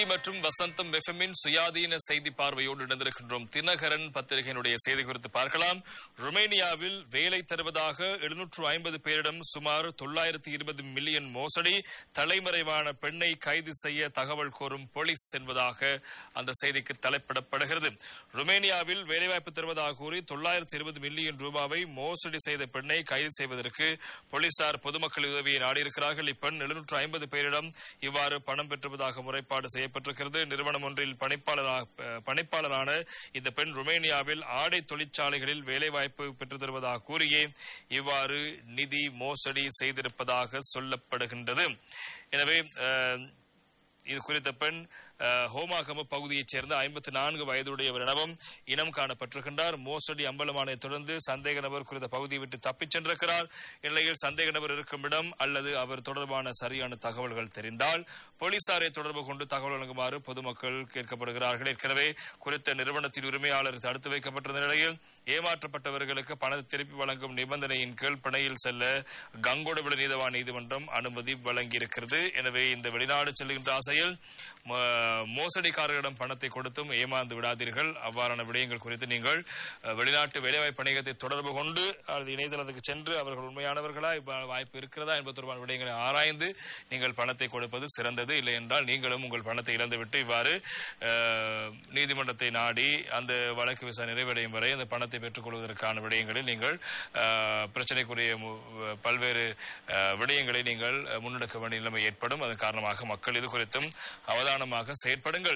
மற்றும் வசந்தம் எஃப்எம்மின் சுயாதீன செய்தி பார்வையோடு இணைந்திருக்கின்றோம் தினகரன் பத்திரிகையினுடைய செய்தி குறித்து பார்க்கலாம் ருமேனியாவில் வேலை தருவதாக எழுநூற்று ஐம்பது பேரிடம் சுமார் தொள்ளாயிரத்தி இருபது மில்லியன் மோசடி தலைமறைவான பெண்ணை கைது செய்ய தகவல் கோரும் போலீஸ் என்பதாக அந்த செய்திக்கு தலைப்பிடப்படுகிறது ருமேனியாவில் வேலைவாய்ப்பு தருவதாக கூறி தொள்ளாயிரத்தி இருபது மில்லியன் ரூபாவை மோசடி செய்த பெண்ணை கைது செய்வதற்கு போலீசார் பொதுமக்கள் உதவியை நாடியிருக்கிறார்கள் இப்பெண் எழுநூற்று ஐம்பது பேரிடம் இவ்வாறு பணம் பெற்றுவதாக முறைப்பாடு செய்யப்பட்டிருக்கிறது நிறுவனம் ஒன்றில் பணிப்பாளராக பணிப்பாளரான இந்த பெண் ருமேனியாவில் ஆடை தொழிற்சாலைகளில் வேலைவாய்ப்பு பெற்று தருவதாக கூறியே இவ்வாறு நிதி மோசடி செய்திருப்பதாக சொல்லப்படுகின்றது எனவே அஹ், இது குறித்த பெண் அஹ், ஹோமாகம பகுதியைச் சேர்ந்த ஐம்பத்தி நான்கு வயதுடையவர் எனவும் இனம் காணப்பட்டிருக்கின்றார் மோசடி அம்பலமானதை தொடர்ந்து சந்தேக நபர் குறித்த பகுதியை விட்டு தப்பிச் சென்றிருக்கிறார் இந்நிலையில் சந்தேக நபர் இருக்கும் இடம் அல்லது அவர் தொடர்பான சரியான தகவல்கள் தெரிந்தால் போலீசாரை தொடர்பு கொண்டு தகவல் வழங்குமாறு பொதுமக்கள் கேட்கப்படுகிறார்கள் ஏற்கனவே குறித்த நிறுவனத்தின் உரிமையாளர் தடுத்து வைக்கப்பட்டிருந்த நிலையில் ஏமாற்றப்பட்டவர்களுக்கு பணத்தை திருப்பி வழங்கும் நிபந்தனையின் கீழ் பிணையில் செல்ல கங்கோடவிட நீதவான் நீதிமன்றம் அனுமதி வழங்கியிருக்கிறது எனவே இந்த வெளிநாடு செல்கின்ற ஆசையில் ம- மோசடிக்காரர்களிடம் பணத்தை கொடுத்தும் ஏமாந்து விடாதீர்கள் அவ்வாறான விடயங்கள் குறித்து நீங்கள் அஹ், வெளிநாட்டு வேலைவாய்ப்பு பணியகத்தை தொடர்பு கொண்டு அல்லது இணையதளத்துக்கு சென்று அவர்கள் உண்மையானவர்களா இவ்வ- வாய்ப்பு இருக்கிறதா என்பது தொடர்பான விடயங்களை ஆராய்ந்து நீங்கள் பணத்தை கொடுப்பது சிறந்தது இல்லை என்றால் நீங்களும் உங்கள் பணத்தை இழந்துவிட்டு இவ்வாறு அஹ், நீதிமன்றத்தை நாடி அந்த வழக்கு விசாரணை நிறைவடையும் வரை அந்த பணத்தை பெற்றுக் கொள்வதற்கான விடயங்களில் நீங்கள் அஹ், பிரச்சனைக்குரிய மு- பல்வேறு அஹ், விடயங்களை நீங்கள் அஹ், முன்னெடுக்க வேண்டிய நிலைமை ஏற்படும் அதன் காரணமாக மக்கள் இது குறித்தும் அவதானமாக செயற்படுங்கள்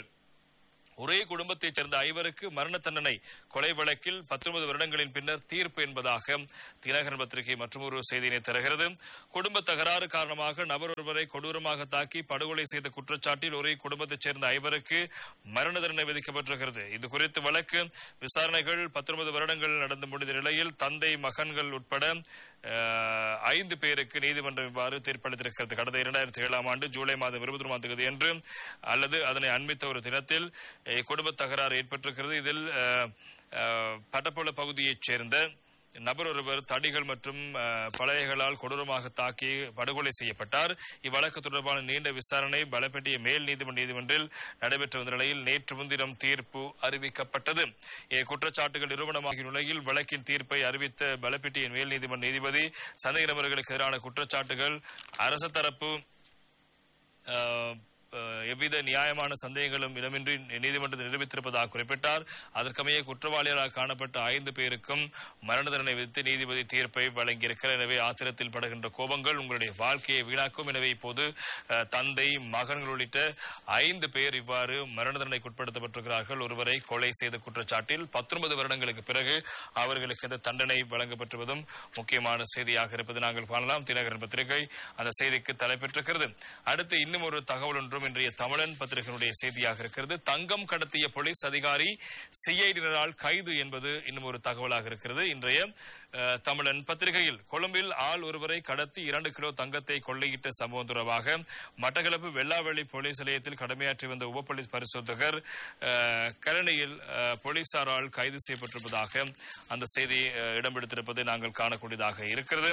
ஒரே குடும்பத்தைச் சேர்ந்த ஐவருக்கு மரண தண்டனை கொலை வழக்கில் பத்தொன்பது வருடங்களின் பின்னர் தீர்ப்பு என்பதாக தினகரன் பத்திரிகை மற்றொரு செய்தியினை தருகிறது குடும்ப தகராறு காரணமாக நபர் ஒருவரை கொடூரமாக தாக்கி படுகொலை செய்த குற்றச்சாட்டில் ஒரே குடும்பத்தைச் சேர்ந்த ஐவருக்கு மரண தண்டனை விதிக்கப்பட்டிருக்கிறது இது குறித்து வழக்கு விசாரணைகள் பத்தொன்பது வருடங்கள் நடந்து முடிந்த நிலையில் தந்தை மகன்கள் உட்பட அஹ், ஐந்து பேருக்கு நீதிமன்றம் இவ்வாறு தீர்ப்பளித்திருக்கிறது கடந்த இரண்டாயிரத்தி ஏழாம் ஆண்டு ஜூலை மாதம் இருபத்தி ஒன்றாம் தேதி என்று அல்லது அதனை அண்மித்த ஒரு தினத்தில் அஹ், குடும்ப தகராறு ஏற்பட்டிருக்கிறது இதில் அஹ், அஹ், பட்டப்புல பகுதியைச் சேர்ந்த நபர் ஒருவர் தடிகள் மற்றும் அஹ், பலகைகளால் கொடூரமாக தாக்கி படுகொலை செய்யப்பட்டார் இவ்வழக்கு தொடர்பான நீண்ட விசாரணை பலப்பட்டிய மேல் நீதிமன்ற நீதிமன்றில் நடைபெற்று வந்த நிலையில் நேற்று முன்தினம் தீர்ப்பு அறிவிக்கப்பட்டது இ- குற்றச்சாட்டுகள் நிறுவனமாகிய நிலையில் வழக்கின் தீர்ப்பை அறிவித்த பலப்பட்டிய மேல் நீதிமன்ற நீதிபதி சந்தேக நபர்களுக்கு எதிரான குற்றச்சாட்டுகள் அரசு தரப்பு அஹ், அஹ், எவ்வித நியாயமான சந்தேகங்களும் இடமின்றி நீதிமன்றத்தில் நிரூபித்திருப்பதாக குறிப்பிட்டார் அதற்கமைய குற்றவாளிகளாக காணப்பட்ட ஐந்து பேருக்கும் மரண தண்டனை விதித்து நீதிபதி தீர்ப்பை வழங்கியிருக்கிறார் எனவே ஆத்திரத்தில் படுகின்ற கோபங்கள் உங்களுடைய வாழ்க்கையை வீணாக்கும் எனவே இப்போது அஹ், தந்தை மகன்கள் உள்ளிட்ட ஐந்து பேர் இவ்வாறு மரண தண்டனைக்கு உட்படுத்தப்பட்டிருக்கிறார்கள் ஒருவரை கொலை செய்த குற்றச்சாட்டில் பத்தொன்பது வருடங்களுக்கு பிறகு அவர்களுக்கு இந்த தண்டனை வழங்கப்பட்டுவதும் முக்கியமான செய்தியாக இருப்பது நாங்கள் காணலாம் தினகரன் பத்திரிகை அந்த செய்திக்கு தலைப்பெற்றிருக்கிறது அடுத்து இன்னும் ஒரு தகவல் ஒன்றும் இன்றைய தமிழன் பத்திரிகையினுடைய செய்தியாக இருக்கிறது தங்கம் கடத்திய போலீஸ் அதிகாரி சிஐடியினரால் கைது என்பது இன்னும் ஒரு தகவலாக இருக்கிறது இன்றைய அஹ், தமிழன் பத்திரிகையில் கொழும்பில் ஆள் ஒருவரை கடத்தி இரண்டு கிலோ தங்கத்தை கொள்ளையிட்ட சம்பவம் தொடர்பாக மட்டக்களப்பு வெள்ளாவெளி போலீஸ் நிலையத்தில் கடமையாற்றி வந்த உப போலீஸ் பரிசோதகர் அஹ், கரணியில் அஹ், போலீசாரால் கைது செய்யப்பட்டிருப்பதாக அந்த செய்தி அஹ், இடம்பெடுத்திருப்பதை நாங்கள் காணக்கூடியதாக இருக்கிறது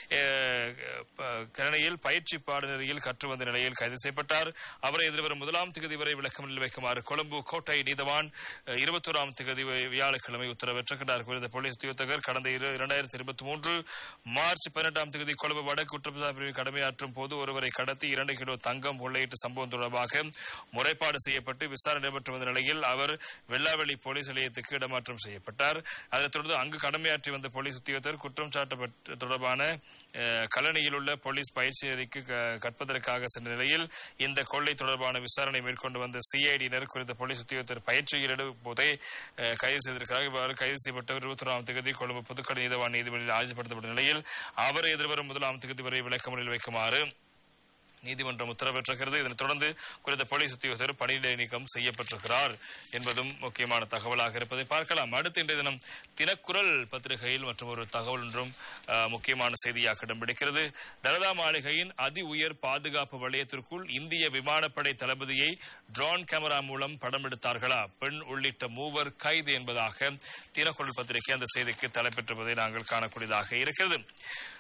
அஹ், ப- கரணியில் பயிற்சி பாடநெறியில் கற்று வந்த நிலையில் கைது செய்யப்பட்டார் அவரை எதிர்வரும் முதலாம் திகதி வரை விளக்கமறியல் வைக்குமாறு கொழும்பு கோட்டை நீதவான் அஹ், இருபத்தோராம் திகதி வி- வியாழக்கிழமை உத்தரவிட்டிருக்கிறார் குறித்த போலீஸ் உத்தியோகத்தர் கடந்த இரு- இரண்டாயிரத்தி இருபத்தி மூன்று மார்ச் பதினெட்டாம் தேதி கொழும்பு வடக்கு குற்றப்பிரசார பிரிவில் கடமையாற்றும் போது ஒருவரை கடத்தி இரண்டு கிலோ தங்கம் கொள்ளையிட்ட சம்பவம் தொடர்பாக முறைப்பாடு செய்யப்பட்டு விசாரணை நடைபெற்று வந்த நிலையில் அவர் வெள்ளாவெளி போலீஸ் நிலையத்துக்கு இடமாற்றம் செய்யப்பட்டார் அதைத் தொடர்ந்து அங்கு கடமையாற்றி வந்த போலீஸ் உத்தியோகத்தர் குற்றம் சாட்டப்பட்ட தொடர்பான அஹ், கலனியில் உள்ள போலீஸ் பயிற்சி நெறிக்கு க- கற்பதற்காக சென்ற நிலையில் இந்த கொள்ளை தொடர்பான விசாரணை மேற்கொண்டு வந்த சிஐடியினர் குறித்த போலீஸ் உத்தியோகத்தர் பயிற்சியில் ஈடுபடும் போதே அஹ், கைது செய்திருக்கிறார் இவ்வாறு கைது செய்யப்பட்டவர் இருபத்தி ஒன்றாம் தேதி கொழும்பு புதுக்கடை நீதவான் நீதிமன்றில் ஆஜர்படுத்தப்பட்ட நிலையில் அவரை எதிர்வரும் முதலாம் தேதி வரை விளக்கமறியல் வைக்குமாறு நீதிமன்றம் உத்தரவிட்டிருக்கிறது இதனைத் தொடர்ந்து குறித்த போலீஸ் உத்தியோகத்தர் பணியிடை நீக்கம் செய்யப்பட்டிருக்கிறார் என்பதும் முக்கியமான தகவலாக இருப்பதை பார்க்கலாம் அடுத்த இன்றைய தினம் தினக்குரல் பத்திரிகையில் மற்றும் ஒரு தகவல் ஒன்றும் அஹ், முக்கியமான செய்தியாக இடம்பிடிக்கிறது தலதா மாளிகையின் அதி உயர் பாதுகாப்பு வளையத்திற்குள் இந்திய விமானப்படை தளபதியை ட்ரோன் கேமரா மூலம் படம் எடுத்தார்களா பெண் உள்ளிட்ட மூவர் கைது என்பதாக தினக்குரல் பத்திரிகை அந்த செய்திக்கு தலைப்பெற்றிருப்பதை நாங்கள் காணக்கூடியதாக இருக்கிறது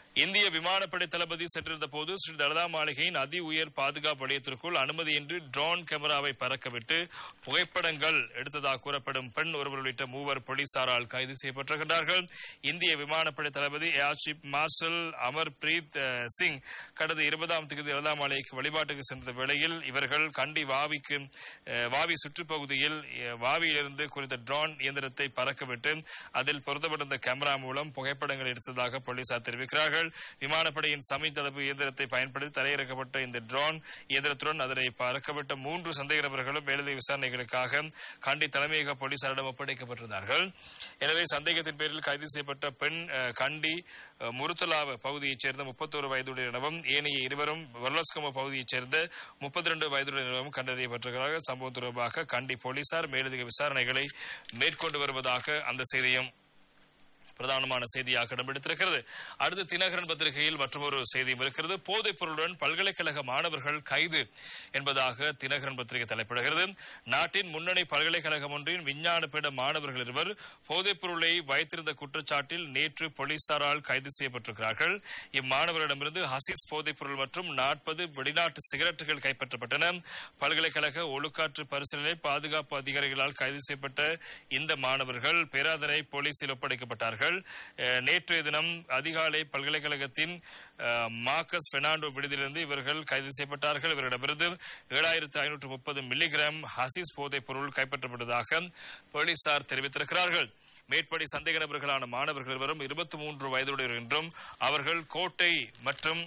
இந்திய விமானப்படை தளபதி சென்றிருந்த போது ஸ்ரீ தலதா மாளிகையின் அதி உயர் பாதுகாப்பு வலயத்திற்குள் அனுமதியின்றி ட்ரோன் கேமராவை பறக்கவிட்டு புகைப்படங்கள் எடுத்ததாக கூறப்படும் பெண் ஒருவர் உள்ளிட்ட மூவர் போலீசாரால் கைது செய்யப்பட்டிருக்கிறார்கள் இந்திய விமானப்படை தளபதி ஏர் சீப் மார்ஷல் அமர்பிரீத் அஹ், சிங் கடந்த இருபதாம் தேதி தலதா மாளிகைக்கு வழிபாட்டுக்கு சென்ற வேளையில் இவர்கள் கண்டி வாவிக்கு அஹ், வாவி சுற்றுப்பகுதியில் அஹ், வாவியிலிருந்து குறித்த ட்ரோன் இயந்திரத்தை பறக்கவிட்டு அதில் பொருத்தப்பட்டிருந்த கேமரா மூலம் புகைப்படங்கள் எடுத்ததாக போலீசார் தெரிவிக்கிறார்கள் விமானப்படையின் சமீதளவு இயந்திரத்தை பயன்படுத்தி தரையிறக்கப்பட்ட இந்த ட்ரோன் இயந்திரத்துடன் அதனை பறக்கவிட்ட மூன்று சந்தேக நபர்களும் மேலதிக விசாரணைகளுக்காக கண்டி தலைமையக போலீசாரிடம் ஒப்படைக்கப்பட்டிருந்தார்கள் எனவே சந்தேகத்தின் பேரில் கைது செய்யப்பட்ட பெண் அஹ், கண்டி அஹ், முருத்தலாவ பகுதியைச் சேர்ந்த முப்பத்தோரு வயதுடைய எனவும் ஏனைய இருவரும் வரலஸ்கம பகுதியைச் சேர்ந்த முப்பத்தி ரெண்டு வயதுடைய எனவும் கண்டறியப்பட்டிருக்கிறார்கள் சம்பவம் தொடர்பாக கண்டி போலீசார் மேலதிக விசாரணைகளை மேற்கொண்டு வருவதாக அந்த செய்தியும் பிரதானமான செய்தியாக இடம்பெடுத்திருக்கிறது அடுத்து தினகரன் பத்திரிகையில் மற்றொரு செய்தியும் இருக்கிறது போதைப் பொருளுடன் பல்கலைக்கழக மாணவர்கள் கைது என்பதாக தினகரன் பத்திரிகை தலைப்பிடுகிறது நாட்டின் முன்னணி பல்கலைக்கழகம் ஒன்றின் விஞ்ஞான பீட மாணவர்கள் இருவர் போதைப் பொருளை வைத்திருந்த குற்றச்சாட்டில் நேற்று போலீசாரால் கைது செய்யப்பட்டிருக்கிறார்கள் இம்மாணவரிடமிருந்து ஹசிஸ் போதைப் பொருள் மற்றும் நாற்பது வெளிநாட்டு சிகரெட்டுகள் கைப்பற்றப்பட்டன பல்கலைக்கழக ஒழுக்காற்று பரிசீலனை பாதுகாப்பு அதிகாரிகளால் கைது செய்யப்பட்ட இந்த மாணவர்கள் பேராதனை போலீசில் ஒப்படைக்கப்பட்டார்கள் அஹ், நேற்றைய தினம் அதிகாலை பல்கலைக்கழகத்தின் அஹ், மார்க்கஸ் பெர்னாண்டோ விடுதியிலிருந்து இவர்கள் கைது செய்யப்பட்டார்கள் இவரிடமிருந்து ஏழாயிரத்து ஐநூற்று முப்பது மில்லிகிராம் ஹசிஸ் போதைப் பொருள் கைப்பற்றப்பட்டதாக போலீசார் தெரிவித்திருக்கிறார்கள் மேற்படி சந்தேக நபர்களான மாணவர்கள் இருவரும் இருபத்தி மூன்று வயதுடையவர் என்றும் அவர்கள் கோட்டை மற்றும்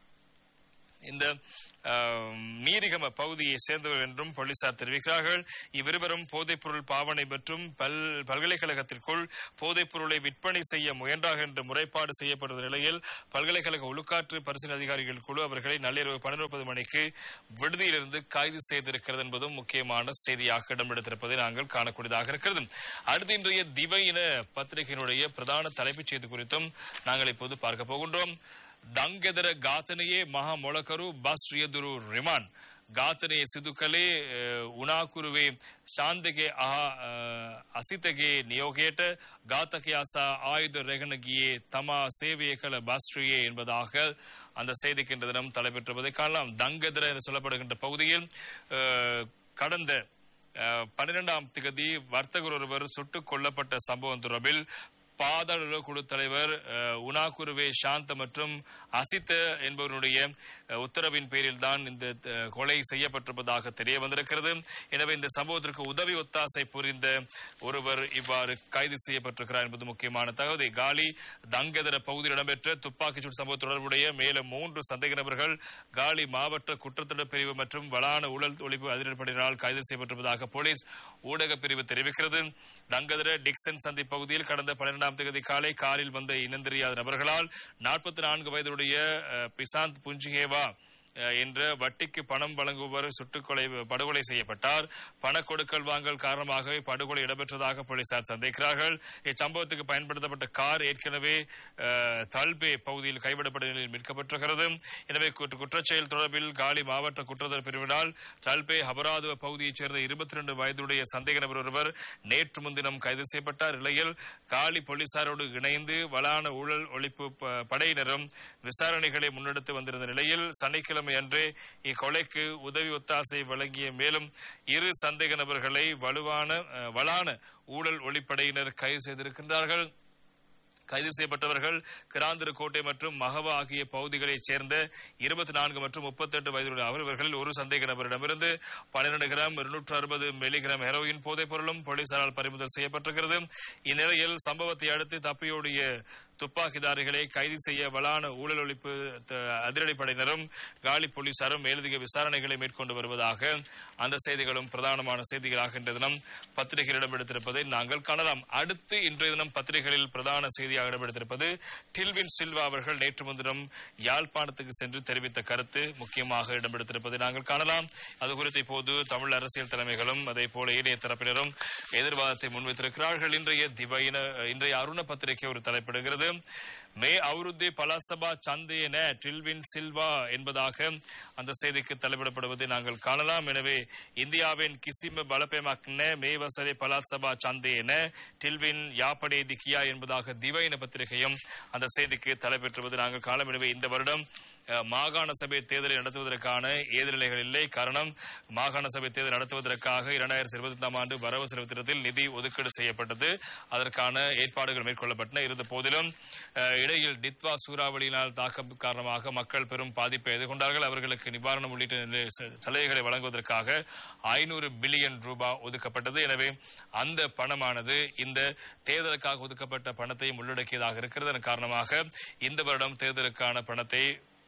இந்த அஹ், மீரிகம பகுதியை சேர்ந்தவர் என்றும் போலீசார் தெரிவிக்கிறார்கள் இவ்விருவரும் போதைப்பொருள் பாவனை மற்றும் பல் பல்கலைக்கழகத்திற்குள் போதைப் பொருளை விற்பனை செய்ய முயன்றாக என்று முறைப்பாடு செய்யப்பட்ட நிலையில் பல்கலைக்கழக ஒழுக்காற்று பரிசீலனை அதிகாரிகள் குழு அவர்களை நள்ளிரவு பன்னிரண்டு முப்பது மணிக்கு விடுதியிலிருந்து கைது செய்திருக்கிறது என்பதும் முக்கியமான செய்தியாக இடம்பெடுத்திருப்பதை நாங்கள் காணக்கூடியதாக இருக்கிறது அடுத்து இன்றைய திவையின பத்திரிகையினுடைய பிரதான தலைப்புச் செய்தி குறித்தும் நாங்கள் இப்போது பார்க்க போகின்றோம் ದಂಗೆದರ ಘಾತನೆಯೇ ಮಹಾ ಮೊಳಕರು ಬಸ್ ಎದುರು ರಿಮಾಂಡ್ ಘಾತನೆಯ ಸಿದುಕಲೆ ಉಣಾಕುರುವೆ ಶಾಂತಿಗೆ ಅಹ ಅಸಿತೆಗೆ ನಿಯೋಗೇಟ ಘಾತಕಿಯಾಸ ಆಯುಧ ரெகனகியே தமா சேவையை கல பாஸ்ட்ரியே என்பதாக அந்த செய்திக்கு இன்று தினம் தலைப்பெற்றிருப்பதை காணலாம் தங்கதர என்று சொல்லப்படுகின்ற பகுதியில் அஹ், கடந்த அஹ், பன்னிரெண்டாம் திகதி வர்த்தகர் ஒருவர் சுட்டுக் கொல்லப்பட்ட சம்பவம் தொடர்பில் பாதாள குழு தலைவர் அஹ், உனாகுருவே சாந்த மற்றும் அசித்த என்பவருடைய அஹ், உத்தரவின் பேரில் தான் இந்த அஹ், கொலை செய்யப்பட்டிருப்பதாக தெரிய வந்திருக்கிறது எனவே இந்த சம்பவத்திற்கு உதவி ஒத்தாசை புரிந்த ஒருவர் இவ்வாறு கைது செய்யப்பட்டிருக்கிறார் என்பது முக்கியமான தகவல் காலி தங்கதர பகுதியில் இடம்பெற்ற துப்பாக்கிச்சூடு சம்பவம் தொடர்புடைய மேலும் மூன்று சந்தேக நபர்கள் காலி மாவட்ட குற்றத்தட பிரிவு மற்றும் வளான ஊழல் ஒழிப்பு அதிரடிப்படையினரால் கைது செய்யப்பட்டிருப்பதாக போலீஸ் ஊடக பிரிவு தெரிவிக்கிறது தங்கதர டிக்சன் சந்தி பகுதியில் கடந்த பன்னிரெண்டாம் தேதி காலை காரில் வந்த இனந்தெரியாத நபர்களால் நாற்பத்தி நான்கு வயதுடைய அஹ், பிசாந்த் புஞ்சிகேவா அஹ், என்ற வட்டிக்கு பணம் வழங்குபவர் சுட்டுக்கொலை படுகொலை செய்யப்பட்டார் பண கொடுக்கல் வாங்கல் காரணமாகவே படுகொலை இடம்பெற்றதாக போலீசார் சந்தேகிக்கிறார்கள் இச்சம்பவத்துக்கு பயன்படுத்தப்பட்ட கார் ஏற்கனவே அஹ், தல்பே பகுதியில் கைவிடப்பட்ட நிலையில் மீட்கப்பட்டிருக்கிறது எனவே குற்ற- குற்றச்செயல் தொடர்பில் காலி மாவட்ட குற்றத்தர் பிரிவினால் தல்பே ஹபராதுவ பகுதியைச் சேர்ந்த இருபத்தி ரெண்டு வயதுடைய சந்தேக நபர் ஒருவர் நேற்று முன்தினம் கைது செய்யப்பட்டார் இந்நிலையில் காலி போலீசாரோடு இணைந்து வளான ஊழல் ஒழிப்பு ப- படையினரும் விசாரணைகளை முன்னெடுத்து வந்திருந்த நிலையில் சனிக்கிழமை அன்று இக்கொலைக்கு உதவி ஒத்தாசை வழங்கிய மேலும் இரு சந்தேக நபர்களை வலுவான அஹ், வளான ஊழல் ஒளிப்படையினர் கைது செய்திருக்கின்றார்கள் கைது செய்யப்பட்டவர்கள் கிராந்திரக்கோட்டை மற்றும் மகவா ஆகிய பகுதிகளைச் சேர்ந்த இருபத்தி நான்கு மற்றும் முப்பத்தி எட்டு வயதுடைய அவர்களில் ஒரு சந்தேக நபரிடமிருந்து பன்னிரண்டு கிராம் இருநூற்று அறுபது மில்லிகிராம் ஹெரோயின் போதைப் பொருளும் போலீசாரால் பறிமுதல் செய்யப்பட்டிருக்கிறது இந்நிலையில் சம்பவத்தை அடுத்து தப்பியோடிய துப்பாக்கிதாரிகளை கைது செய்ய வளான ஊழல் ஒழிப்பு த- அதிரடிப்படையினரும் காலி போலீசாரும் மேலதிக விசாரணைகளை மேற்கொண்டு வருவதாக அந்த செய்திகளும் பிரதானமான செய்திகளாக இன்றைய தினம் பத்திரிகையில் இடம்பெடுத்திருப்பதை நாங்கள் காணலாம் அடுத்து இன்றைய தினம் பத்திரிகைகளில் பிரதான செய்தியாக இடம்பெடுத்திருப்பது டில்வின் சில்வா அவர்கள் நேற்று முன்தினம் யாழ்ப்பாணத்துக்கு சென்று தெரிவித்த கருத்து முக்கியமாக இடம்பெடுத்திருப்பதை நாங்கள் காணலாம் அது குறித்து இப்போது தமிழ் அரசியல் தலைமைகளும் அதே போல ஏனைய தரப்பினரும் எதிர்வாதத்தை முன்வைத்திருக்கிறார்கள் இன்றைய திவையின இன்றைய அருண பத்திரிகை ஒரு தலைப்பிடுகிறது மே அவுருத்தே பலாசபா சந்தேன டில்வின் சில்வா என்பதாக அந்த செய்திக்கு தலைப்பிடப்படுவதை நாங்கள் காணலாம் எனவே இந்தியாவின் கிசிம பலப்பேமாக்கின மே வசரே பலாசபா சந்தேன டில்வின் யாப்படே திக்கியா என்பதாக திவைன பத்திரிகையும் அந்த செய்திக்கு தலைப்பெற்றுவது நாங்கள் காணலாம் எனவே இந்த வருடம் அஹ், மாகாண சபை தேர்தலை நடத்துவதற்கான ஏதிர்நிலைகள் இல்லை காரணம் மாகாண சபை தேர்தல் நடத்துவதற்காக இரண்டாயிரத்தி இருபத்தி ஐந்தாம் ஆண்டு வரவு செலவு திட்டத்தில் நிதி ஒதுக்கீடு செய்யப்பட்டது அதற்கான ஏற்பாடுகள் மேற்கொள்ளப்பட்டன இருந்த போதிலும் அஹ், இடையில் டித்வா சூறாவளியினால் தாக்கம் காரணமாக மக்கள் பெரும் பாதிப்பை எதிர்கொண்டார்கள் அவர்களுக்கு நிவாரணம் உள்ளிட்ட நிலை- ச- சலுகைகளை வழங்குவதற்காக ஐநூறு பில்லியன் ரூபாய் ஒதுக்கப்பட்டது எனவே அந்த பணமானது இந்த தேர்தலுக்காக ஒதுக்கப்பட்ட பணத்தையும் உள்ளடக்கியதாக இருக்கிறது அதன் காரணமாக இந்த வருடம் தேர்தலுக்கான பணத்தை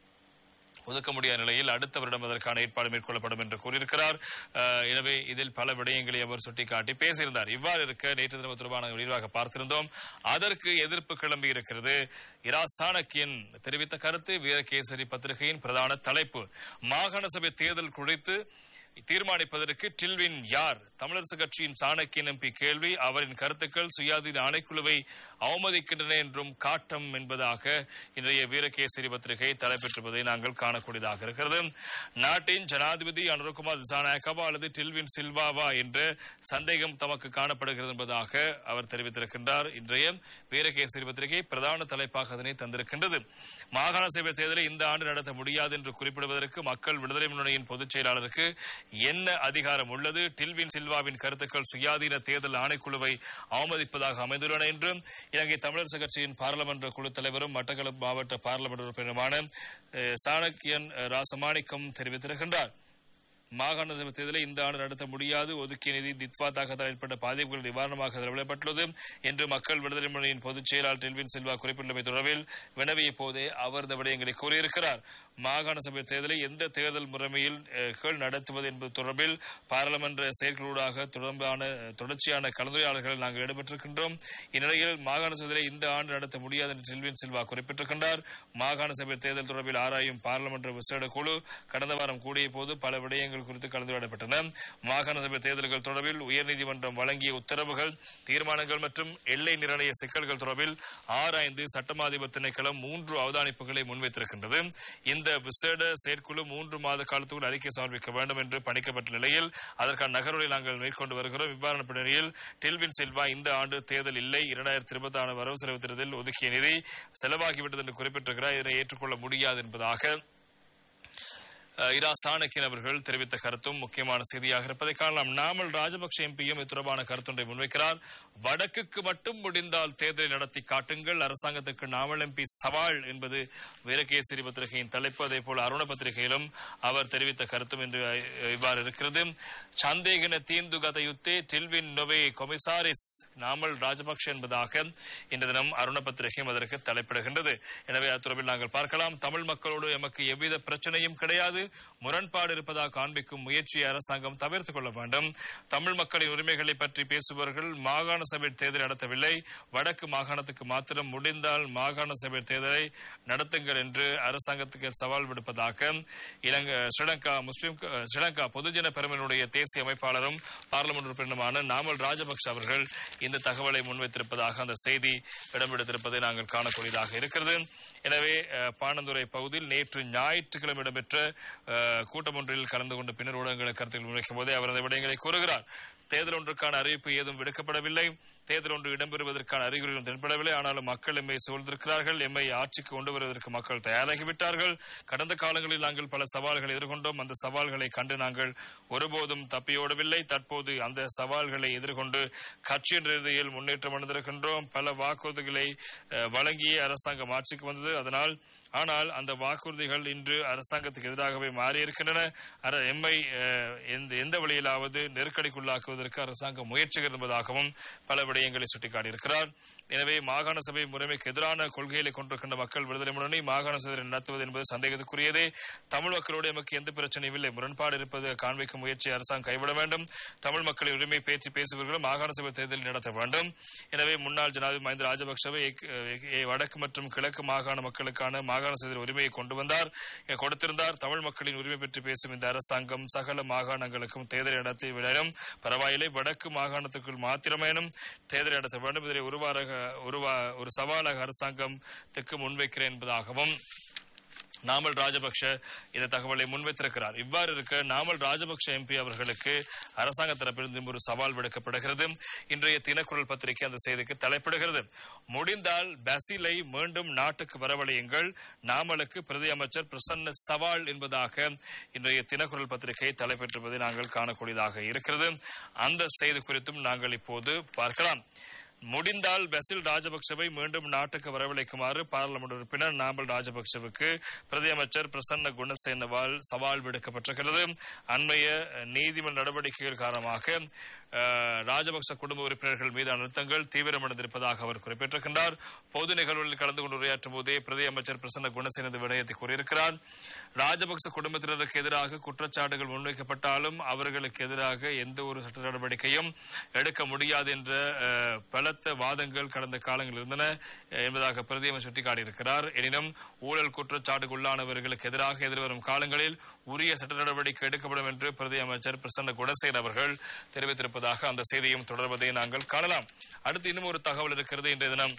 ஒதுக்க முடியாத நிலையில் அடுத்த வருடம் அதற்கான ஏற்பாடு மேற்கொள்ளப்படும் என்று கூறியிருக்கிறார் அஹ், எனவே இதில் பல விடயங்களை அவர் சுட்டிக்காட்டி பேசியிருந்தார் இவ்வாறு இருக்க நேற்று தினம் தொடர்பான விரிவாக பார்த்திருந்தோம் அதற்கு எதிர்ப்பு கிளம்பி இருக்கிறது இரா சாணக்கியன் தெரிவித்த கருத்து வீரகேசரி பத்திரிகையின் பிரதான தலைப்பு மாகாண சபை தேர்தல் குறித்து தீர்மானிப்பதற்கு டில்வின் யார் தமிழரசு கட்சியின் சாணக்கியன் எம்பி கேள்வி அவரின் கருத்துக்கள் சுயாதீன ஆணைக்குழுவை அவமதிக்கின்றன என்றும் காட்டம் என்பதாக இன்றைய வீரகேசரி பத்திரிகை தலைப்பெற்றுவதை நாங்கள் காணக்கூடியதாக இருக்கிறது நாட்டின் ஜனாதிபதி அனுரகுமார் திசாநாயக்கவா அல்லது டில்வின் சில்வாவா என்ற சந்தேகம் தமக்கு காணப்படுகிறது என்பதாக அவர் தெரிவித்திருக்கின்றார் இன்றைய வீரகேசரி பத்திரிகை பிரதான தலைப்பாக அதனை தந்திருக்கின்றது மாகாண சபை தேர்தலை இந்த ஆண்டு நடத்த முடியாது என்று குறிப்பிடுவதற்கு மக்கள் விடுதலை முன்னணியின் பொதுச் செயலாளருக்கு என்ன அதிகாரம் உள்ளது டில்வின் சில்வாவின் கருத்துக்கள் சுயாதீன தேர்தல் ஆணைக்குழுவை அவமதிப்பதாக அமைந்துள்ளன என்று இலங்கை தமிழரசு கட்சியின் பாராளுமன்ற குழு தலைவரும் மட்டக்களப்பு மாவட்ட பாராளுமன்ற உறுப்பினருமான அஹ், சாணக்கியன் அஹ், ராசமாணிக்கம் தெரிவித்திருக்கின்றார் மாகாண சபை தேர்தலை இந்த ஆண்டு நடத்த முடியாது ஒதுக்கிய நிதி தித்வா தாக்கத்தால் ஏற்பட்ட பாதிப்புகள் நிவாரணமாக செலவிடப்பட்டுள்ளது என்று மக்கள் விடுதலை முன்னணியின் பொதுச் செயலாளர் டெல்வின் சில்வா குறிப்பிட்டுள்ளமை தொடர்பில் வினவிய போதே அவர் இந்த விடயங்களை கூறியிருக்கிறார் மாகாண சபை தேர்தலை எந்த தேர்தல் முறைமையில் அஹ், கீழ் நடத்துவது என்பது தொடர்பில் பாராளுமன்ற செயற்குழுவாக தொடர்பான தொடர்ச்சியான கலந்துரையாடல்களில் நாங்கள் ஈடுபட்டிருக்கின்றோம் இந்நிலையில் மாகாண சபையை இந்த ஆண்டு நடத்த முடியாது என்று டெல்வின் சில்வா குறிப்பிட்டிருக்கின்றார் மாகாண சபை தேர்தல் தொடர்பில் ஆராயும் பாராளுமன்ற விசேட குழு கடந்த வாரம் கூடிய போது பல விடயங்கள் குறித்து கலந்துரையாடப்பட்டன மாகாண சபை தேர்தல்கள் தொடர்பில் உயர்நீதிமன்றம் வழங்கிய உத்தரவுகள் தீர்மானங்கள் மற்றும் எல்லை நிர்ணய சிக்கல்கள் தொடர்பில் ஆராய்ந்து சட்டமாதிபர் திணைக்களம் மூன்று அவதானிப்புகளை முன்வைத்திருக்கின்றது இந்த விசேட செயற்குழு மூன்று மாத காலத்துக்குள் அறிக்கை சமர்ப்பிக்க வேண்டும் என்று பணிக்கப்பட்ட நிலையில் அதற்கான நகர்வுகளை நாங்கள் மேற்கொண்டு வருகிறோம் இவ்வாறான பின்னணியில் டில்வின் சில்வா இந்த ஆண்டு தேர்தல் இல்லை இரண்டாயிரத்தி இருபத்தி ஆறு வரவு செலவு திட்டத்தில் ஒதுக்கிய நிதி செலவாகிவிட்டது என்று குறிப்பிட்டிருக்கிறார் இதனை ஏற்றுக்கொள்ள முடியாது என்பதாக அஹ், இரா சாணக்கியன் அவர்கள் தெரிவித்த கருத்தும் முக்கியமான செய்தியாக இருப்பதை காணலாம் நாமல் ராஜபக்ஷ எம்பியும் இது தொடர்பான கருத்தொன்றை முன்வைக்கிறார் வடக்குக்கு மட்டும் முடிந்தால் தேர்தலை நடத்தி காட்டுங்கள் அரசாங்கத்துக்கு நாமல் எம்பி சவால் என்பது வீரகேசரி பத்திரிகையின் தலைப்பு அதே போல அருண பத்திரிகையிலும் அவர் தெரிவித்த கருத்தும் இன்று அஹ், இவ்வாறு இருக்கிறது சந்தேகன தீந்துகத யுத்தே டில்வின் நொவே கொமிசாரிஸ் நாமல் ராஜபக்ஷ என்பதாக இன்று தினம் அருண பத்திரிகையும் அதற்கு தலைப்பிடுகின்றது எனவே அத்துறவில் நாங்கள் பார்க்கலாம் தமிழ் மக்களோடு எமக்கு எவ்வித பிரச்சனையும் கிடையாது முரண்பாடு இருப்பதாக காண்பிக்கும் முயற்சியை அரசாங்கம் தவிர்த்துக் கொள்ள வேண்டும் தமிழ் மக்களின் உரிமைகளை பற்றி பேசுபவர்கள் மாகாண சபை தேர்தல் நடத்தவில்லை வடக்கு மாகாணத்துக்கு மாத்திரம் முடிந்தால் மாகாண சபை தேர்தலை நடத்துங்கள் என்று அரசாங்கத்துக்கு சவால் விடுப்பதாக இலங்கை ஸ்ரீலங்கா முஸ்லிம் ஸ்ரீலங்கா பொதுஜன பெருமனுடைய தேசிய அமைப்பாளரும் பார்லிமெண்ட் உறுப்பினருமான நாமல் ராஜபக்ஷ அவர்கள் இந்த தகவலை முன்வைத்திருப்பதாக அந்த செய்தி இடம்பெடுத்திருப்பதை நாங்கள் காணக்கூடியதாக இருக்கிறது எனவே அஹ், பாணந்துறை பகுதியில் நேற்று ஞாயிற்றுக்கிழமை இடம்பெற்ற அஹ், கூட்டம் ஒன்றில் கலந்து கொண்ட பின்னர் ஊடகங்களை கருத்தில் முன்வைக்கும் போதே அவர் அந்த விடயங்களை கூறுகிறார் தேர்தல் ஒன்றுக்கான அறிவிப்பு ஏதும் விடுக்கப்படவில்லை தேர்தல் ஒன்று இடம்பெறுவதற்கான அறிகுறிகளும் தென்படவில்லை ஆனாலும் மக்கள் எம்மை சூழ்ந்திருக்கிறார்கள் எம்மை ஆட்சிக்கு கொண்டு வருவதற்கு மக்கள் தயாராகிவிட்டார்கள் கடந்த காலங்களில் நாங்கள் பல சவால்களை எதிர்கொண்டோம் அந்த சவால்களை கண்டு நாங்கள் ஒருபோதும் தப்பியோடவில்லை தற்போது அந்த சவால்களை எதிர்கொண்டு கட்சியின் ரீதியில் முன்னேற்றம் அடைந்திருக்கின்றோம் பல வாக்குறுதிகளை அஹ், வழங்கிய அரசாங்கம் ஆட்சிக்கு வந்தது அதனால் ஆனால் அந்த வாக்குறுதிகள் இன்று அரசாங்கத்துக்கு எதிராகவே மாறியிருக்கின்றன அர- எம்மை அஹ், எந்த எந்த வழியிலாவது நெருக்கடிக்குள்ளாக்குவதற்கு அரசாங்கம் முயற்சிகள் என்பதாகவும் பல விடயங்களை சுட்டிக்காட்டியிருக்கிறார் எனவே மாகாண சபை முறைமைக்கு எதிரான கொள்கைகளை கொண்டிருக்கின்ற மக்கள் விடுதலை முன்னணி மாகாண சபை நடத்துவது என்பது சந்தேகத்துக்குரியதே தமிழ் மக்களோடு எமக்கு எந்த பிரச்சனையும் இல்லை முரண்பாடு இருப்பது காண்பிக்கும் முயற்சியை அரசாங்கம் கைவிட வேண்டும் தமிழ் மக்களின் உரிமை பேச்சு பேசுபவர்கள் மாகாண சபை தேர்தலில் நடத்த வேண்டும் எனவே முன்னாள் ஜனாதிபதி மஹிந்த ராஜபக்சவை எக்- எ- வடக்கு மற்றும் கிழக்கு மாகாண மக்களுக்கான மாகாண மாகாண சபையில் உரிமையை கொண்டு வந்தார் அஹ், கொடுத்திருந்தார் தமிழ் மக்களின் உரிமை பற்றி பேசும் இந்த அரசாங்கம் சகல மாகாணங்களுக்கும் தேர்தல் நடத்தி விடணும் பரவாயில்லை வடக்கு மாகாணத்துக்குள் மாத்திரமேனும் தேர்தல் நடத்த வேண்டும் இதனை உருவாக உருவா ஒரு சவாலாக அரசாங்கத்துக்கு முன்வைக்கிறேன் என்பதாகவும் நாமல் ராஜபக்ஷ இந்த தகவலை முன்வைத்திருக்கிறார் இவ்வாறு இருக்க நாமல் ராஜபக்ஷ எம்பி அவர்களுக்கு அரசாங்க தரப்பிலிருந்து ஒரு சவால் விடுக்கப்படுகிறது இன்றைய தினக்குரல் பத்திரிகை அந்த செய்திக்கு தலைப்பிடுகிறது முடிந்தால் பசிலை மீண்டும் நாட்டுக்கு வரவழையுங்கள் நாமலுக்கு பிரதி அமைச்சர் பிரசன்ன சவால் என்பதாக இன்றைய தினக்குரல் பத்திரிகை தலைப்பெற்றுவதை நாங்கள் காணக்கூடியதாக இருக்கிறது அந்த செய்தி குறித்தும் நாங்கள் இப்போது பார்க்கலாம் முடிந்தால் பசில் ராஜபக்சவை மீண்டும் நாட்டுக்கு வரவழைக்குமாறு பாராளுமன்ற உறுப்பினர் நாமல் ராஜபக்சவுக்கு பிரதியமைச்சர் பிரசன்ன குணசேனவால் சவால் விடுக்கப்பட்டிருக்கிறது அண்மைய நீதிமன்ற நடவடிக்கைகள் காரணமாக அஹ், ராஜபக்ச குடும்ப உறுப்பினர்கள் மீதான அழுத்தங்கள் தீவிரமடைந்திருப்பதாக அவர் குறிப்பிட்டிருக்கின்றார் பொது நிகழ்வுகளில் கலந்து கொண்டு உரையாற்றும் போதே பிரதி அமைச்சர் பிரசன்ன குணசேன இந்த விடயத்தை கூறியிருக்கிறார் ராஜபக்ச குடும்பத்தினருக்கு எதிராக குற்றச்சாட்டுகள் முன்வைக்கப்பட்டாலும் அவர்களுக்கு எதிராக எந்த ஒரு சட்ட நடவடிக்கையும் எடுக்க முடியாது என்ற அஹ், பலத்த வாதங்கள் கடந்த காலங்களில் இருந்தன அஹ், என்பதாக பிரதமர் சுட்டிக்காட்டியிருக்கிறார் எனினும் ஊழல் குற்றச்சாட்டுக்கு உள்ளானவர்களுக்கு எதிராக எதிர்வரும் காலங்களில் உரிய சட்ட நடவடிக்கை எடுக்கப்படும் என்று பிரதி அமைச்சர் பிரசன்ன குணசேன அவர்கள் தெரிவித்திருப்பதாக அந்த செய்தியும் தொடர்வதை நாங்கள் காணலாம் அடுத்து இன்னும் ஒரு தகவல் இருக்கிறது இன்றைய தினம்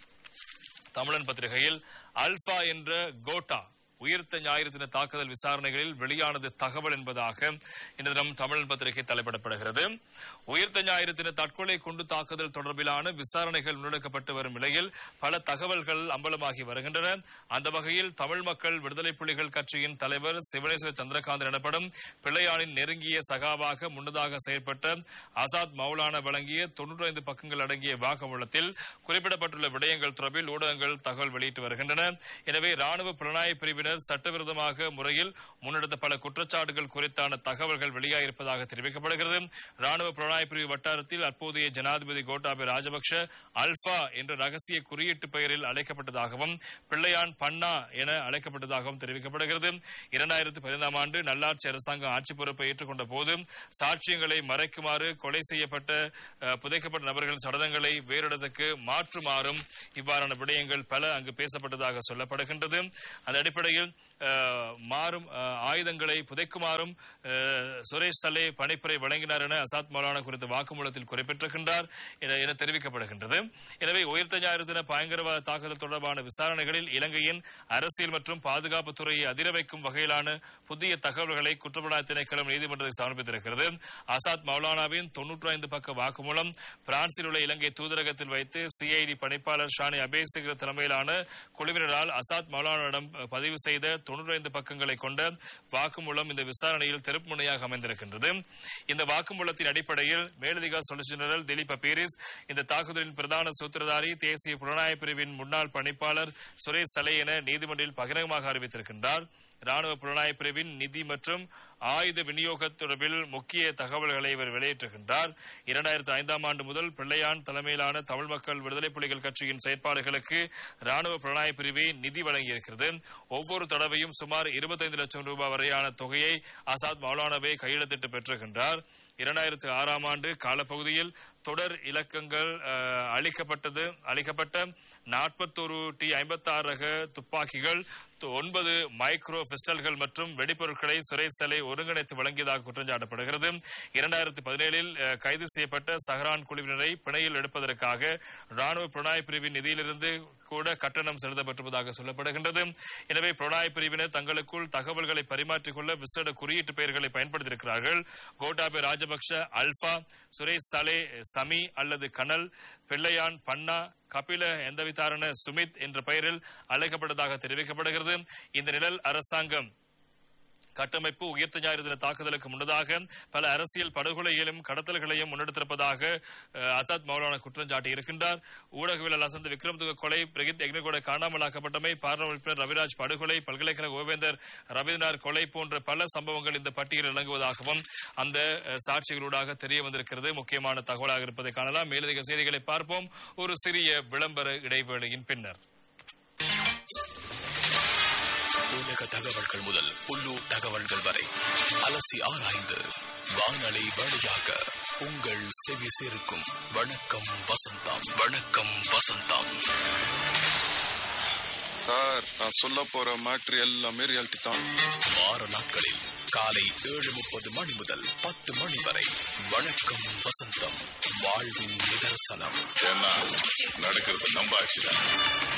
தமிழன் பத்திரிகையில் அல்பா என்ற கோட்டா உயிர்த்த ஞாயிறு தின தாக்குதல் விசாரணைகளில் வெளியானது தகவல் என்பதாக இந்த தினம் தமிழன் பத்திரிகை தலைப்பிடப்படுகிறது உயிர்த்த ஞாயிறு தின தற்கொலை குண்டு தாக்குதல் தொடர்பிலான விசாரணைகள் முன்னெடுக்கப்பட்டு வரும் நிலையில் பல தகவல்கள் அம்பலமாகி வருகின்றன அந்த வகையில் தமிழ் மக்கள் விடுதலை புலிகள் கட்சியின் தலைவர் சிவனேஸ்வர சந்திரகாந்தன் எனப்படும் பிள்ளையானின் நெருங்கிய சகாவாக முன்னதாக செயற்பட்ட ஆசாத் மௌலானா வழங்கிய தொன்னூற்றி ஐந்து பக்கங்கள் அடங்கிய வாக்குமூலத்தில் குறிப்பிடப்பட்டுள்ள விடயங்கள் தொடர்பில் ஊடகங்கள் தகவல் வெளியிட்டு வருகின்றன எனவே ராணுவ புலனாய்வு பிரிவினர் சட்டவிரோதமாக முறையில் முன்னெடுத்த பல குற்றச்சாட்டுகள் குறித்தான தகவல்கள் வெளியாகிருப்பதாக தெரிவிக்கப்படுகிறது ராணுவ புலனாய்வு பிரிவு வட்டாரத்தில் அப்போதைய ஜனாதிபதி கோட்டாபய ராஜபக்ஷ அல்பா என்ற ரகசிய குறியீட்டு பெயரில் அழைக்கப்பட்டதாகவும் பிள்ளையான் பன்னா என அழைக்கப்பட்டதாகவும் தெரிவிக்கப்படுகிறது இரண்டாயிரத்தி பதினைந்தாம் ஆண்டு நல்லாட்சி அரசாங்கம் ஆட்சி பொறுப்பை ஏற்றுக்கொண்ட போது சாட்சியங்களை மறைக்குமாறு கொலை செய்யப்பட்ட அஹ், புதைக்கப்பட்ட நபர்களின் சடலங்களை வேறிடத்துக்கு மாற்றுமாறும் இவ்வாறான விடயங்கள் பல அங்கு பேசப்பட்டதாக சொல்லப்படுகின்றது அந்த அடிப்படையில் அஹ், மாறும் அஹ், ஆயுதங்களை புதைக்குமாறும் அஹ், சுரேஷ் தலே பணிப்புரை வழங்கினார் என அசாத் மௌலானா குறித்த வாக்குமூலத்தில் குறிப்பிட்டிருக்கின்றார் என என தெரிவிக்கப்படுகின்றது எனவே உயிர்த்த ஞாயிறு தின பயங்கரவாத தாக்குதல் தொடர்பான விசாரணைகளில் இலங்கையின் அரசியல் மற்றும் பாதுகாப்பு துறையை அதிர வைக்கும் வகையிலான புதிய தகவல்களை குற்றப்புலனாய்வு திணைக்களம் நீதிமன்றத்தில் சமர்ப்பித்திருக்கிறது அசாத் மௌலானாவின் தொன்னூற்றி ஐந்து பக்க வாக்குமூலம் பிரான்சில் உள்ள இலங்கை தூதரகத்தில் வைத்து சிஐடி பணிப்பாளர் ஷானி அபேசேகர் தலைமையிலான குழுவினரால் அசாத் மௌலானாவிடம் பதிவு செய்த தொன்னூற்றி ஐந்து பக்கங்களை கொண்ட வாக்குமூலம் இந்த விசாரணையில் திருப்புமுனையாக அமைந்திருக்கின்றது இந்த வாக்குமூலத்தின் அடிப்படையில் மேலதிக சொலிசிட்டர் ஜெனரல் திலீப் பீரிஸ் இந்த தாக்குதலின் பிரதான சூத்திரதாரி தேசிய புலனாய்வு பிரிவின் முன்னாள் பணிப்பாளர் சுரேஷ் சலை என நீதிமன்றில் பகிரங்கமாக அறிவித்திருக்கின்றார் ராணுவ புலனாய்வு பிரிவின் நிதி மற்றும் ஆயுத விநியோக தொடர்பில் முக்கிய தகவல்களை இவர் வெளியிட்டிருக்கின்றார் இரண்டாயிரத்தி ஐந்தாம் ஆண்டு முதல் பிள்ளையான் தலைமையிலான தமிழ் மக்கள் விடுதலை புலிகள் கட்சியின் செயற்பாடுகளுக்கு ராணுவ புலனாய்வு பிரிவு நிதி வழங்கியிருக்கிறது ஒவ்வொரு தடவையும் சுமார் இருபத்தைந்து லட்சம் ரூபாய் வரையான தொகையை ஆசாத் மௌலானாவை கையெழுத்திட்டு பெற்றிருக்கின்றார் இரண்டாயிரத்தி ஆறாம் ஆண்டு காலப்பகுதியில் தொடர் இலக்கங்கள் அஹ், அளிக்கப்பட்டது அளிக்கப்பட்ட நாற்பத்தொரு டி ஐம்பத்தி ஆறு ரக துப்பாக்கிகள் து- ஒன்பது மைக்ரோ பிஸ்டல்கள் மற்றும் வெடிப்பொருட்களை சுரேஷ் சலை ஒருங்கிணைத்து வழங்கியதாக குற்றம் சாட்டப்படுகிறது இரண்டாயிரத்தி பதினேழில் அஹ், கைது செய்யப்பட்ட சஹரான் குழுவினரை பிணையில் எடுப்பதற்காக ராணுவ புலனாய்வு பிரிவின் நிதியிலிருந்து கூட கட்டணம் செலுத்தப்பட்டிருப்பதாக சொல்லப்படுகின்றது எனவே புலனாய்வு பிரிவினர் தங்களுக்குள் தகவல்களை பரிமாற்றிக் கொள்ள விசேட குறியீட்டு பெயர்களை பயன்படுத்தியிருக்கிறார்கள் கோட்டாபே ராஜபக்ஷ அல்பா சுரேஷ் சலே சமி அல்லது கனல் பிள்ளையான் பன்னா கபில எந்தவிதாரண சுமித் என்ற பெயரில் அழைக்கப்பட்டதாக தெரிவிக்கப்படுகிறது இந்த நிழல் அரசாங்கம் கட்டமைப்பு உயிர்த்த ஞாயிறு தின தாக்குதலுக்கு முன்னதாக பல அரசியல் படுகொலைகளையும் கடத்தல்களையும் முன்னெடுத்திருப்பதாக அஹ், அசாத் மௌலானா குற்றம் சாட்டியிருக்கின்றார் ஊடகவியலாளர் அசந்த் விக்ரம்துக கொலை பிரகித் எக்னிகோட காணாமலாக்கப்பட்டமை பார்லமெண்ட் உறுப்பினர் ரவிராஜ் படுகொலை பல்கலைக்கழக ஓவேந்தர் ரவீந்திரநாத் கொலை போன்ற பல சம்பவங்கள் இந்த பட்டியலில் இறங்குவதாகவும் அந்த அஹ், சாட்சிகளூடாக தெரிய வந்திருக்கிறது முக்கியமான தகவலாக இருப்பதை காணலாம் மேலதிக செய்திகளை பார்ப்போம் ஒரு சிறிய விளம்பர இடைவேளையின் பின்னர் உலக தகவல்கள் முதல் உள்ளூர் தகவல்கள் வரை அலசி ஆராய்ந்து வானலை வழியாக உங்கள் செவி சேர்க்கும் வணக்கம் வசந்தம் வணக்கம் வசந்தம் சார் நான் சொல்ல போற மேட்ரு எல்லாமே ரியாலிட்டி தான் வார நாட்களில் காலை ஏழு முப்பது மணி முதல் பத்து மணி வரை வணக்கம் வசந்தம் வாழ்வின் நிதர்சனம் ஏன்னா நடக்கிறது நம்ம ஆக்சுவலா